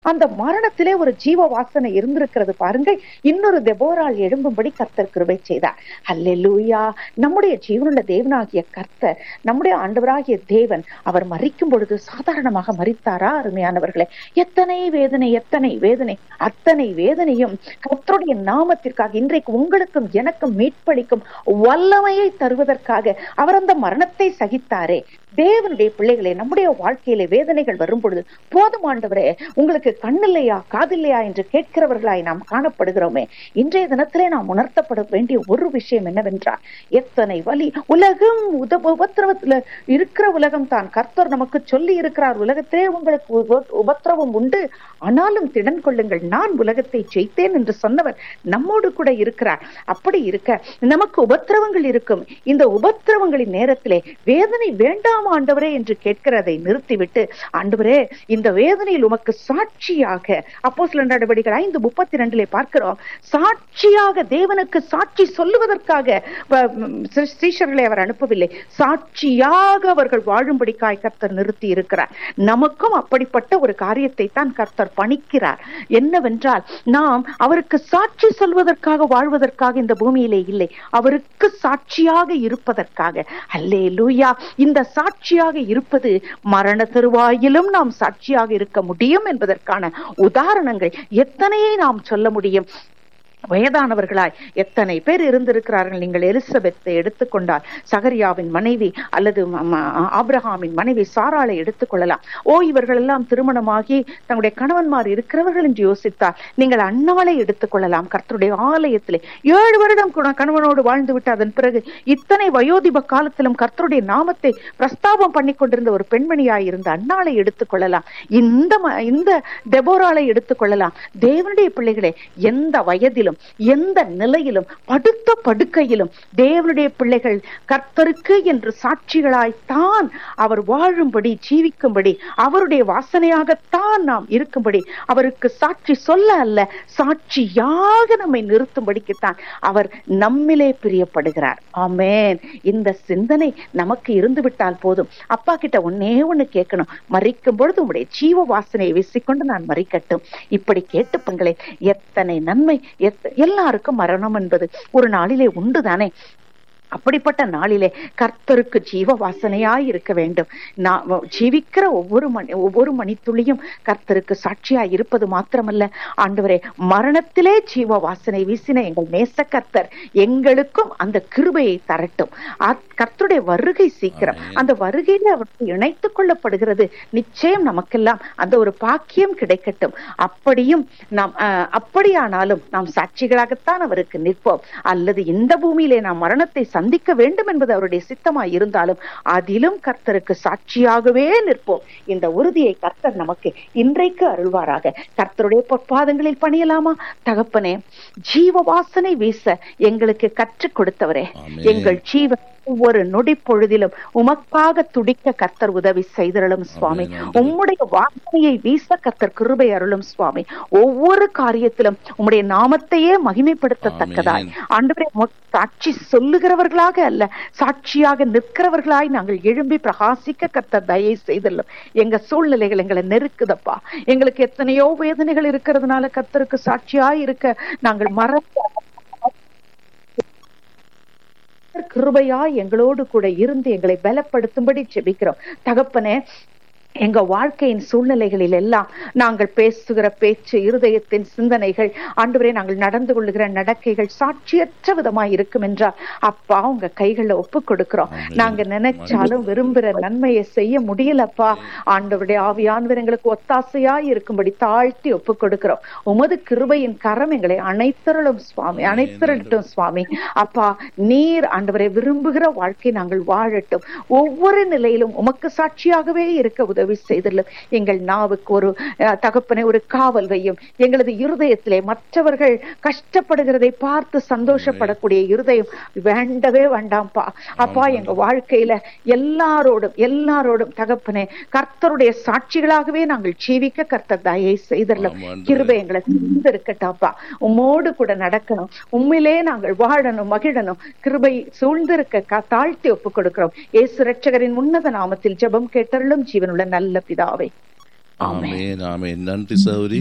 அந்த மரணத்திலே ஒரு ஜீவ வாசனை இருந்திருக்கிறது பாருங்க இன்னொரு தெபோரால் எழும்பும்படி கர்த்தர் கிருபை செய்தார் அல்லேலூயா நம்முடைய ஜீவனுள்ள தேவனாகிய கர்த்தர் நம்முடைய ஆண்டவராகிய தேவன் அவர் மறிக்கும் பொழுது சாதாரணமாக மறித்தாரா அருமையானவர்களே எத்தனை வேதனை எத்தனை வேதனை அத்தனை வேதனையும் கர்த்தருடைய நாமத்திற்காக இன்றைக்கு உங்களுக்கும் எனக்கும் மீட்பளிக்கும் வல்லமையை தருவதற்காக அவர் அந்த மரணத்தை சகித்தாரே தேவனுடைய பிள்ளைகளே நம்முடைய வாழ்க்கையிலே வேதனைகள் வரும் பொழுது போதும் ஆண்டவரே உங்களுக்கு கண்ணில்லையா காதில்லையா என்று கேட்கிறவர்களாய் நாம் காணப்படுகிறோமே இன்றைய தினத்திலே நாம் உணர்த்தப்பட வேண்டிய ஒரு விஷயம் என்னவென்றால் எத்தனை வலி உலகம் உத உபத்திரவத்துல இருக்கிற உலகம் தான் கர்த்தர் நமக்கு சொல்லி இருக்கிறார் உலகத்திலே உங்களுக்கு உப- உபத்திரவம் உண்டு ஆனாலும் திடன் கொள்ளுங்கள் நான் உலகத்தை ஜெயித்தேன் என்று சொன்னவர் நம்மோடு கூட இருக்கிறார் அப்படி இருக்க நமக்கு உபத்திரவங்கள் இருக்கும் இந்த உபத்திரவங்களின் நேரத்திலே வேதனை வேண்டாம் ஆண்டவரே என்று கேட்கிறதை நிறுத்திவிட்டு ஆண்டவரே இந்த வேதனையில் உமக்கு சாட்சியாக அப்போ சில நடவடிக்கைகள் ஐந்து முப்பத்தி ரெண்டிலே பார்க்கிறோம் சாட்சியாக தேவனுக்கு சாட்சி சொல்லுவதற்காக வ- ம், ஸ்ரீ- ஸ்ரீஷர்களை அவர் அனுப்பவில்லை சாட்சியாக அவர்கள் வாழும்படிக்காய் கர்த்தர் நிறுத்தி இருக்கிறார் நமக்கும் அப்படிப்பட்ட ஒரு காரியத்தை தான் கர்த்தர் பணிக்கிறார் என்னவென்றால் நாம் அவருக்கு சாட்சி சொல்வதற்காக வாழ்வதற்காக இந்த பூமியிலே இல்லை அவருக்கு சாட்சியாக இருப்பதற்காக அல்லே லூயா இந்த சாட்சியாக இருப்பது மரண தருவாயிலும் நாம் சாட்சியாக இருக்க முடியும் என்பதற்கான உதாரணங்கள் எத்தனையை நாம் சொல்ல முடியும் வயதானவர்களாய் எத்தனை பேர் இருந்திருக்கிறார்கள் நீங்கள் எலிசபெத்தை எடுத்துக்கொண்டால் சகரியாவின் மனைவி அல்லது ம- ம- ஆபிரகாமின் மனைவி சாராளை எடுத்துக்கொள்ளலாம் ஓ இவர்கள் எல்லாம் திருமணமாகி தங்களுடைய கணவன்மார் இருக்கிறவர்கள் என்று யோசித்தால் நீங்கள் அன்னாளை எடுத்துக்கொள்ளலாம் கர்த்தருடைய ஆலயத்திலே ஏழு வருடம் கூட கணவனோடு வாழ்ந்து விட்டு அதன் பிறகு இத்தனை வயோதிப காலத்திலும் கர்த்தருடைய நாமத்தை பிரஸ்தாபம் பண்ணி கொண்டிருந்த ஒரு பெண்மணியாய் இருந்த அன்னாளை எடுத்துக்கொள்ளலாம் இந்த ம- இந்த டெபோராலை எடுத்துக்கொள்ளலாம் தேவனுடைய பிள்ளைகளே எந்த வயதிலும் எந்த நிலையிலும் படுத்த படுக்கையிலும் தேவனுடைய பிள்ளைகள் கர்த்தருக்கு என்று சாட்சிகளாய்த்தான் அவர் வாழும்படி ஜீவிக்கும்படி அவருடைய வாசனையாகத்தான் நாம் இருக்கும்படி அவருக்கு சாட்சி சொல்ல அல்ல சாட்சியாக நம்மை நிறுத்தும்படிக்குத்தான் அவர் நம்மிலே பிரியப்படுகிறார் ஆமென் இந்த சிந்தனை நமக்கு இருந்து விட்டால் போதும் அப்பா கிட்ட ஒன்னே ஒண்ணு கேட்கணும் மறிக்கும் பொழுது உங்களுடைய ஜீவ வாசனையை வீசிக்கொண்டு நான் மறிக்கட்டும் இப்படி கேட்டுப்பங்களே எத்தனை நன்மை எத்த- எல்லாருக்கும் மரணம் என்பது ஒரு நாளிலே உண்டுதானே அப்படிப்பட்ட நாளிலே கர்த்தருக்கு ஜீவ வாசனையாய் இருக்க வேண்டும் நான் ஜீவிக்கிற ஒவ்வொரு மணி ஒவ்வொரு மணித்துளியும் கர்த்தருக்கு சாட்சியாய் இருப்பது மாத்திரமல்ல ஆண்டவரே மரணத்திலே ஜீவ வாசனை வீசின எங்கள் நேச கர்த்தர் எங்களுக்கும் அந்த கிருபையை தரட்டும் அத்- கர்த்தருடைய வருகை சீக்கிரம் ஆமென். அந்த வருகையில அவருக்கு இணைத்துக் கொள்ளப்படுகிறது நிச்சயம் நமக்கெல்லாம் அந்த ஒரு பாக்கியம் கிடைக்கட்டும் அப்படியும் நாம் அஹ், அப்படியானாலும் நாம் சாட்சிகளாகத்தான் அவருக்கு நிற்போம் அல்லது இந்த பூமியிலே நாம் மரணத்தை சந்திக்க வேண்டும் என்பது அவருடைய சித்தமாய் இருந்தாலும் அதிலும் கர்த்தருக்கு சாட்சியாகவே நிற்போம் இந்த உறுதியை கர்த்தர் நமக்கு இன்றைக்கு அருள்வாராக கர்த்தருடைய பொற்பாதங்களில் பணியலாமா தகப்பனே ஜீவ வாசனை வீச எங்களுக்கு கற்றுக் கொடுத்தவரே ஆமென். எங்கள் ஜீவன் ஒவ்வொரு நொடி பொழுதிலும் உமக்காக துடிக்க கர்த்தர் உதவி செய்தருளும் சுவாமி ஆமென், ஆண்டவரே. உம்முடைய வார்த்தையை வீச கர்த்தர் கிருபை அருளும் சுவாமி ஒவ்வொரு காரியத்திலும் உம்முடைய நாமத்தையே மகிமைப்படுத்தத்தக்கதாய் ஆமென். ஆண்டவரே உமக்கு சாட்சி சொல்லுகிறவர்களாக அல்ல சாட்சியாக நிற்கிறவர்களாய் நாங்கள் எழும்பி பிரகாசிக்க கர்த்தர் தயை செய்தல்லும் எங்க சூழ்நிலைகள் எங்களை நெருக்குதப்பா எங்களுக்கு எத்தனையோ வேதனைகள் இருக்கிறதுனால கர்த்தருக்கு சாட்சியாய் இருக்க நாங்கள் மறந்து கிருபையா எங்களோடு கூட இருந்து எங்களை பலப்படுத்தும்படி ஜெபிக்கிறோம் தகப்பனே எங்க வாழ்க்கையின் சூழ்நிலைகளில் எல்லாம் நாங்கள் பேசுகிற பேச்சு இருதயத்தின் சிந்தனைகள் ஆண்டவரே நாங்கள் நடந்து கொள்ளுகிற நடக்கைகள் சாட்சியற்ற விதமாய் இருக்கும் என்றால் அப்பா உங்க கைகள்ல ஒப்பு கொடுக்கிறோம் ஆமென். நாங்க நினைச்சாலும் விரும்புகிற நன்மையை செய்ய முடியலப்பா ஆண்டவருடைய ஆவியானவர் எங்களுக்கு ஒத்தாசையாய் இருக்கும்படி தாழ்த்தி ஒப்பு கொடுக்கிறோம் உமது கிருபையின் கரம் எங்களை அனைத்தருளும் சுவாமி ஆமென். அனைத்தருட்டும் சுவாமி அப்பா நீர் ஆண்டவரை விரும்புகிற வாழ்க்கை நாங்கள் வாழட்டும் ஒவ்வொரு நிலையிலும் உமக்கு சாட்சியாகவே இருக்க உதவி செய்தலும் எங்கள் நாவுக்கு ஒரு அஹ், தகப்பனை ஒரு காவல் வையும் எங்களது இருதயத்திலே மற்றவர்கள் கஷ்டப்படுகிறதை பார்த்து சந்தோஷப்படக்கூடிய இருதயம் வேண்டவே வேண்டாம்ப்பா அப்பா எங்க வாழ்க்கையில எல்லாரோடும் எல்லாரோடும் தகப்பனே கர்த்தருடைய சாட்சிகளாகவே நாங்கள் ஜீவிக்க கர்த்தர் தயை செய்தரலாம் ஆமா, ஆண்டவரே. கிருபை எங்களை சூழ்ந்திருக்கட்டாப்பா உம்மோடு கூட நடக்கணும் உண்மையிலே நாங்கள் வாழணும் மகிழணும் கிருபை சூழ்ந்திருக்க க- தாழ்த்தி ஒப்புக் கொடுக்கிறோம் இயேசு ரட்சகரின் உன்னத நாமத்தில் ஜெபம் கேட்டருளும் ஜீவனுள்ள நல்ல பிதாவை ஆமென் ஆமேன் ஆமேன் நன்றி சௌரி